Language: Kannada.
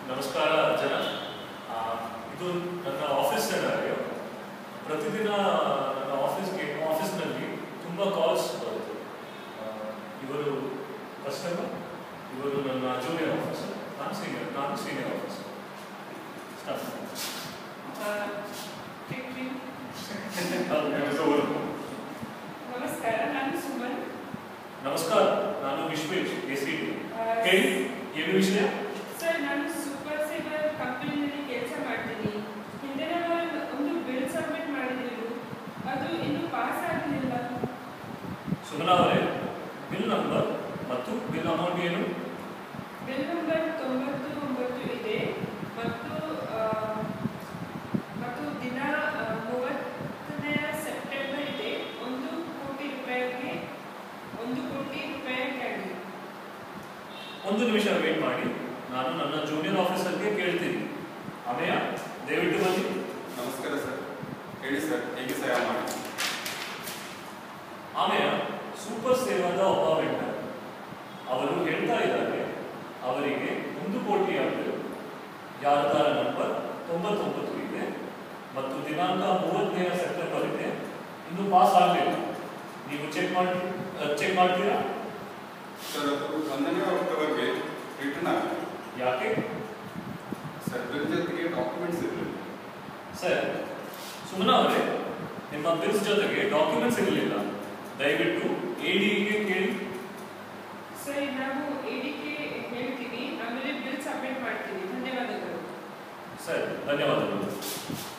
ನಮಸ್ಕಾರ ಜನ ಆ, ಇದು ನನ್ನ ಆಫೀಸ್ ಸೆನಾರಿಯೋ ಪ್ರತಿದಿನ ನನ್ನ ಆಫೀಸ್ಗೆ ಆಫೀಸ್ನಲ್ಲಿ ತುಂಬ ಕಾಲ್ಸ್ ಬರುತ್ತೆ ಆ, ಇವರು ಕಸ್ಟಮರ್ ಇವರು ನನ್ನ ಜೂನಿಯರ್ ಆಫೀಸರ್ ನಾನು ಸೀನಿಯರ್ ನಾನು ಸೀನಿಯರ್ ಆಫೀಸರ್ ಸ್ಟಾರ್ಟ್ ನಮಸ್ಕಾರ ನಾನು ಸುಮನ್ ನಮಸ್ಕಾರ ನಾನು ವಿಶ್ವೇಶ್ ಎ ಸಿ ಟಿ ಹೇಳಿ ಏನು ವಿಷಯ ಸರ್ ನಾನು ಸೂಪರ್ ಸೇವರ್ ಕಂಪನಿಯಲ್ಲಿ ಕೆಲಸ ಮಾಡ್ತೀನಿ ಹಿಂದಿನ ವಾರ ಒಂದು ಬಿಲ್ ಸಬ್ಮಿಟ್ ಮಾಡಿದ್ರು ಅದು ಇನ್ನೂ ಪಾಸ್ ಆಗಲಿಲ್ಲ ಸುಮನಾ ಅವರೇ ಬಿಲ್ ನಂಬರ್ ಮತ್ತು ಬಿಲ್ ಅಮೌಂಟ್ ಏನು ಬಿಲ್ ನಂಬರ್ ತೊಂಬತ್ತು ಒಂಬತ್ತು ಇದೆ ಮತ್ತು ಆ, ಮತ್ತು ದಿನ ಆ, ಮೂವತ್ತನೇ ಸೆಪ್ಟೆಂಬರ್ ಇದೆ ಒಂದು ಕೋಟಿ ರೂಪಾಯಿಗೆ ಒಂದು ಕೋಟಿ ರೂಪಾಯಿಗಾಗಿ ಒಂದು ನಿಮಿಷ ವೇಟ್ ಮಾಡಿ ನಾನು ನನ್ನ ಜೂನಿಯರ್ ಆಫೀಸರ್ಗೆ ಕೇಳ್ತೀನಿ ಅಮೆಯ ದಯವಿಟ್ಟು ಬನ್ನಿ ನಮಸ್ಕಾರ ಸರ್ ಹೇಳಿ ಸರ್ ಹೇಗೆ ಸಹಾಯ ಮಾಡಿ ಆಮೆಯ ಸೂಪರ್ ಸೇವಾದ ಒಬ್ಬ ವೆಂಡರ್ ಅವರು ಹೇಳ್ತಾ ಇದ್ದಾರೆ ಅವರಿಗೆ ಒಂದು ಕೋಟಿ ಆಗಲು ಯಾರದಾರ ನಂಬರ್ ತೊಂಬತ್ತೊಂಬತ್ತು ಇದೆ ಮತ್ತು ದಿನಾಂಕ ಮೂವತ್ತನೇ ಸೆಪ್ಟೆಂಬರ್ ಇದೆ ಇನ್ನು ಪಾಸ್ ಆಗಲಿಲ್ಲ ನೀವು ಚೆಕ್ ಮಾಡಿ ಚೆಕ್ ಮಾಡ್ತೀರಾ ಸರ್ ಅದು ಒಂದನೇ ಅಕ್ಟೋಬರ್ಗೆ ರಿಟರ್ನ್ ಆಗಿದೆ ಯಾಕೆ ಸರ್ ಬಿಲ್ ಜೊತೆಗೆ ಡಾಕ್ಯುಮೆಂಟ್ಸ್ ಇರಲಿಲ್ಲ ಸರ್ ಸುಮನಾ ಅವರೇ ನಿಮ್ಮ ಬಿಲ್ಸ್ ಜೊತೆಗೆ ಡಾಕ್ಯುಮೆಂಟ್ಸ್ ಇರಲಿಲ್ಲ ದಯವಿಟ್ಟು ಎ ಡಿಗೆ ಕೇಳಿ ಸರಿ ನಾವು ಎಡಿಕೆ ಹೇಳ್ತೀವಿ ಆಮೇಲೆ ಬಿಲ್ ಸಬ್ಮಿಟ್ ಮಾಡ್ತೀವಿ ಧನ್ಯವಾದಗಳು ಸರ್ ಧನ್ಯವಾದಗಳು